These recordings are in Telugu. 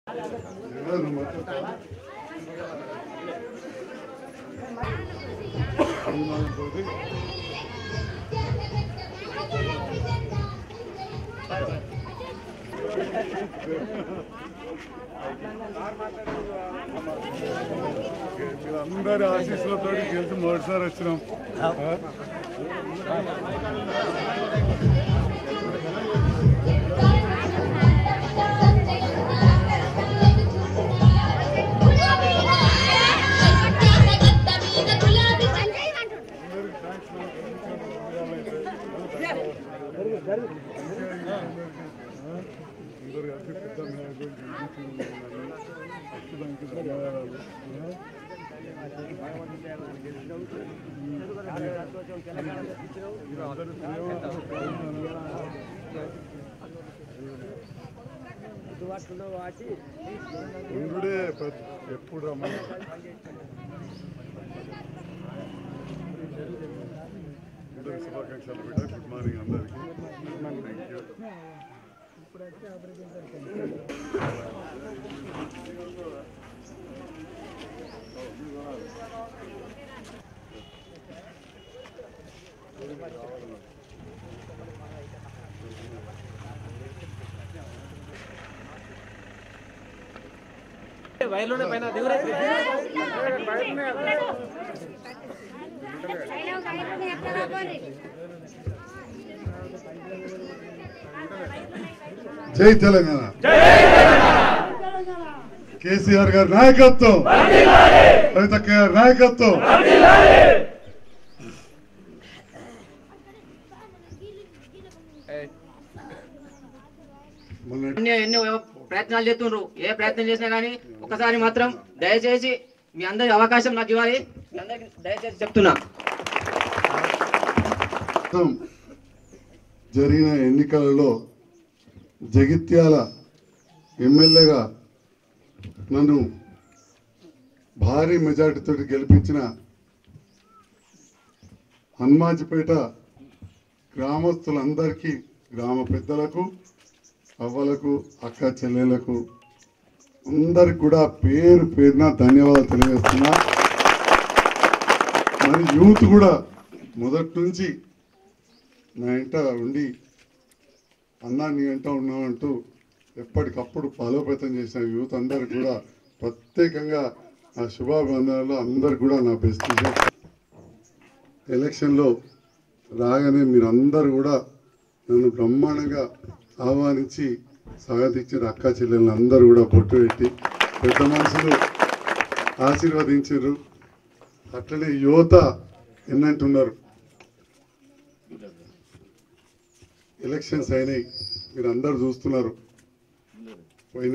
అందరి ఆశీస్సులతో గెలిచి మొదటిసారి వచ్చినాం అందరు కలిసి పెద్ద నాయకులు గెలిపించిన దానికి ధన్యవాదాలు మీరందరూ ఉండుడే పెద్ద- ఎప్పుడు రమ్మని అందరికి శుభాకాంక్షలు బిడ్డ గుడ్ మార్నింగ్ అందరికి థ్యాంక్ యూ వైర్లోనే పైన దిగురే జై తెలంగాణ కేసీఆర్ గారి నాయకత్వం కవితక్క గారి నాయకత్వం మొన్న ఎన్ని ఎన్నో ప్రయత్నాలు చేస్తుండ్రు ఏ ప్రయత్నం చేసినా కానీ ఒకసారి మాత్రం దయచేసి మీ అందరి అవకాశం నాకు ఇవ్వాలి మీ అందరికి దయచేసి చెప్తున్నా క్రితం జరిగిన ఎన్నికలలో జగిత్యాల ఎమ్మెల్యేగా నన్ను భారీ మెజార్టీతో గెలిపించిన హనుమాజిపేట గ్రామస్తులందరికీ గ్రామ పెద్దలకు అవ్వలకు అక్క చెల్లెలకు అందరికి కూడా పేరు పేరున ధన్యవాదాలు తెలియజేస్తున్నా మరి యూత్ కూడా మొదటి నుంచి నా ఇంట ఉండి అన్నా నీ వెంట ఉన్నామంటూ ఎప్పటికప్పుడు బలోపేతం చేసిన యూత్ అందరికి కూడా ప్రత్యేకంగా నా శుభాభివందనాలు అందరికి కూడా నా బెస్ట్ విషయం ఎలక్షన్లో రాగానే మీరందరూ కూడా నన్ను బ్రహ్మాండంగా ఆహ్వానించి స్వాగతించిన అక్క చెల్లెలను అందరూ కూడా బొట్టు పెట్టి పెద్ద మనుషులు ఆశీర్వదించారు అట్లనే యువత ఎన్నంటున్నారు ఎలక్షన్స్ అయినాయి మీరు అందరు చూస్తున్నారు పోయిన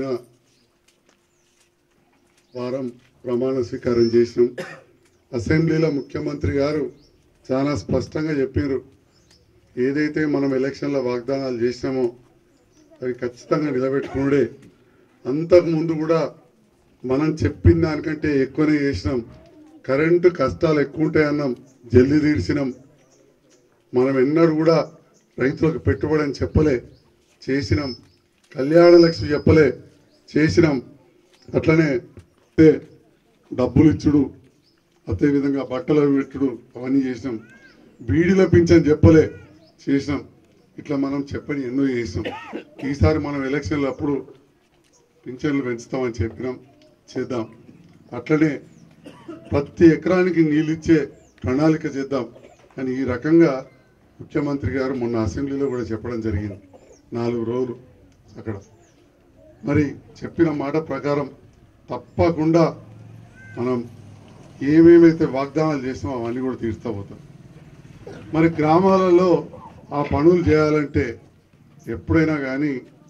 వారం ప్రమాణ స్వీకారం చేసినాం అసెంబ్లీలో ముఖ్యమంత్రి గారు చాలా స్పష్టంగా చెప్పారు ఏదైతే మనం ఎలక్షన్ల వాగ్దానాలు చేసినామో అవి ఖచ్చితంగా నిలబెట్టుకున్నాడే అంతకు ముందు కూడా మనం చెప్పిన దానికంటే ఎక్కువనే చేసినాం కరెంటు కష్టాలు ఎక్కువ ఉంటాయన్నాం జల్దీ తీర్చినాం మనం ఎన్నడూ కూడా రైతులకు పెట్టుబడి అని చెప్పలే చేసినాం కళ్యాణ లక్ష్మి చెప్పలే చేసినాం అట్లనే ఏ డబ్బులు ఇచ్చుడు అదేవిధంగా బట్టలు అవి పెట్టుడు అవన్నీ చేసినాం బీడీలో పింఛన్ చెప్పలే చేసినాం ఇట్లా మనం చెప్పని ఎన్నో చేసినాం ఈసారి మనం ఎలక్షన్లు అప్పుడు పింఛన్లు పెంచుతామని చెప్పినాం చేద్దాం అట్లనే ప్రతి ఎకరానికి నీళ్ళు ఇచ్చే ప్రణాళిక చేద్దాం అని ఈ రకంగా ముఖ్యమంత్రి గారు మొన్న అసెంబ్లీలో కూడా చెప్పడం జరిగింది నాలుగు రోజులు అక్కడ మరి చెప్పిన మాట ప్రకారం తప్పకుండా మనం ఏమేమైతే వాగ్దానాలు చేసినామో అవన్నీ కూడా తీరుస్తా పోతాం మరి గ్రామాలలో ఆ పనులు చేయాలంటే ఎప్పుడైనా కానీ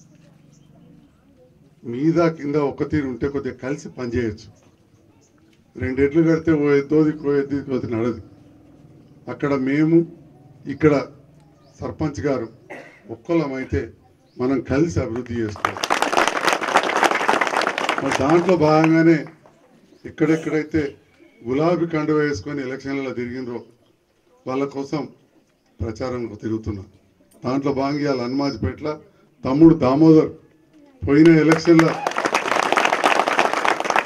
మీద కింద ఒక తీరు ఉంటే కొద్దిగా కలిసి పనిచేయచ్చు రెండు ఎడ్లు కడితే ఓ ఎద్దోది ఓ ఎద్దు కొద్ది నడదు అక్కడ మేము ఇక్కడ సర్పంచ్ గారు ఒక్కళ్ళమైతే మనం కలిసి అభివృద్ధి చేసుకోవాలి మరి దాంట్లో భాగంగానే ఎక్కడెక్కడైతే గులాబీ కండువ వేసుకొని ఎలక్షన్లలో తిరిగినరో వాళ్ళ కోసం ప్రచారం తిరుగుతున్నా దాంట్లో భాగంగా ఇవాళ హనుమాజ్పేటలో తమ్ముడు దామోదర్ పోయిన ఎలక్షన్లో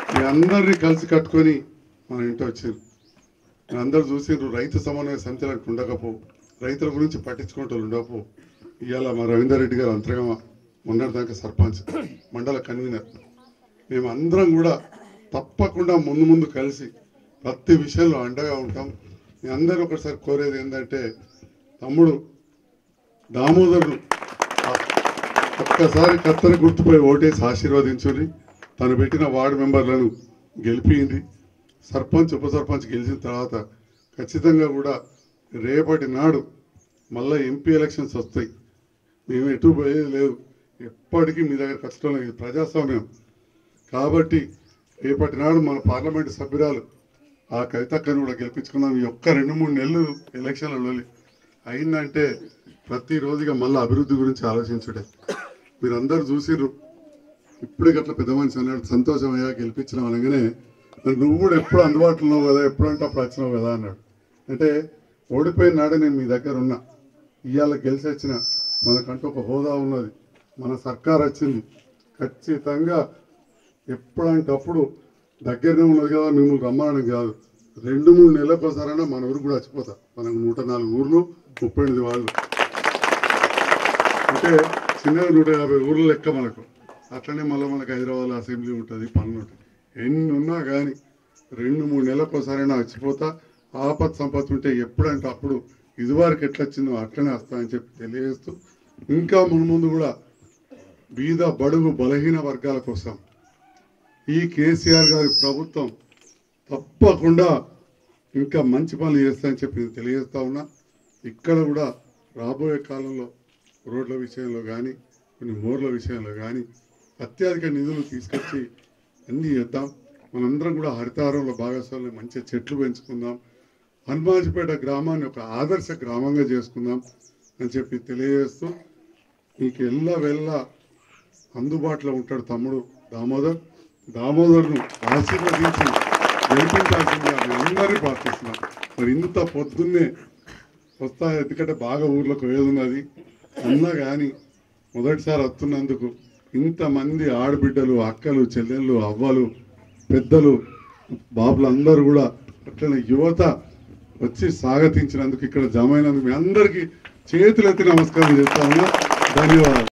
మీ అందరినీ కలిసి కట్టుకొని మన ఇంటి వచ్చారు మీరు అందరు చూసిండ్రు రైతు సమన్వయ సమితిలు అంటే ఉండకపో రైతుల గురించి పట్టించుకుంటూ ఉండకపో ఇవాళ మా రవీందర్ రెడ్డి గారు అంతర్గమ మొన్నటిదాకా సర్పంచ్ మండల కన్వీనర్ మేము అందరం కూడా తప్పకుండా ముందు ముందు కలిసి ప్రతి విషయంలో అండగా ఉంటాం మీ అందరూ ఒకసారి కోరేది ఏంటంటే తమ్ముడు దామోదరుడు ఒక్కసారి కత్తెర గుర్తుపై ఓటేసి ఆశీర్వదించుని తను పెట్టిన వార్డు మెంబర్లను గెలిపింది సర్పంచ్ ఉప సర్పంచ్ గెలిచిన తర్వాత ఖచ్చితంగా కూడా రేపటి నాడు మళ్ళీ ఎంపీ ఎలక్షన్స్ వస్తాయి మేము ఎటు పోయేది లేదు ఎప్పటికీ మీ దగ్గర కష్టం లేదు ఇది ప్రజాస్వామ్యం కాబట్టి రేపటి నాడు మన పార్లమెంటు సభ్యురాలు ఆ కవితక్కను కూడా గెలిపించుకున్నాం ఈ ఒక్క రెండు మూడు నెలలు ఎలక్షన్లలో అయిందంటే ప్రతిరోజుగా మళ్ళీ అభివృద్ధి గురించి ఆలోచించుడే మీరందరూ చూసిర్రు ఇప్పుడే గట్ల పెద్ద మనిషి అన్నాడు సంతోషం అయ్యా గెలిపించడం అనగానే మరి నువ్వు కూడా ఎప్పుడు అందుబాటులో ఉన్నావు కదా ఎప్పుడంటే అప్పుడు వచ్చినావు కదా అన్నాడు అంటే ఓడిపోయిన నాడే నేను మీ దగ్గర ఉన్నా ఇవాళ గెలిచి వచ్చిన మనకంటూ ఒక హోదా ఉన్నది మన సర్కార్ వచ్చింది ఖచ్చితంగా ఎప్పుడంటే అప్పుడు దగ్గరనే ఉన్నది కదా మిమ్మల్ని రమ్మనడం కాదు రెండు మూడు నెలలకు ఒకసారైనా మన ఊరు కూడా వచ్చిపోతా మనకు నూట నాలుగు ఊర్లు ముప్పై ఎనిమిది వాళ్ళు అంటే చిన్నగా నూట యాభై ఊర్ల లెక్క మనకు అట్లనే మళ్ళీ మనకు హైదరాబాద్ అసెంబ్లీ ఉంటుంది పనులు ఉంటాయి ఎన్ని ఉన్నా కానీ రెండు మూడు నెలలకు ఒకసారైనా వచ్చిపోతా ఆపత్ సంపత్తి ఉంటే ఎప్పుడంటే అప్పుడు ఇదివరకు ఎట్లా వచ్చిందో అట్లనే వస్తాయని చెప్పి తెలియజేస్తూ ఇంకా మున్ముందు కూడా బీద బడుగు బలహీన వర్గాల కోసం ఈ కేసీఆర్ గారి ప్రభుత్వం తప్పకుండా ఇంకా మంచి పనులు చేస్తాయని చెప్పి నేను తెలియజేస్తా ఉన్నా ఇక్కడ కూడా రాబోయే కాలంలో రోడ్ల విషయంలో కానీ కొన్ని మోర్ల విషయంలో కానీ అత్యధిక నిధులు తీసుకొచ్చి అన్నీ చేద్దాం మనందరం కూడా హరితారంలో భాగస్వామ్యం మంచిగా చెట్లు పెంచుకుందాం హనుమాజిపేట గ్రామాన్ని ఒక ఆదర్శ గ్రామంగా చేసుకుందాం అని చెప్పి తెలియజేస్తూ మీకు ఎల్ల వెళ్ళ అందుబాటులో ఉంటాడు తమ్ముడు దామోదర్ దామోదర్ను ఆశీర్వదించి గెలిపించాల్సిందిగా మేము అందరినీ ప్రార్థిస్తున్నాం మరి ఇంత పొద్దున్నే వస్తా ఎందుకంటే బాగా ఊర్లోకి వేదున్నది అన్నా కానీ మొదటిసారి వస్తున్నందుకు ఇంతమంది ఆడబిడ్డలు అక్కలు చెల్లెళ్ళు అవ్వలు పెద్దలు బాబులు అందరూ కూడా అట్లనే యువత వచ్చి స్వాగతించినందుకు ఇక్కడ జమ అయినందుకు మీ అందరికీ చేతులెత్తి నమస్కారం చేస్తా ఉన్నా ధన్యవాదాలు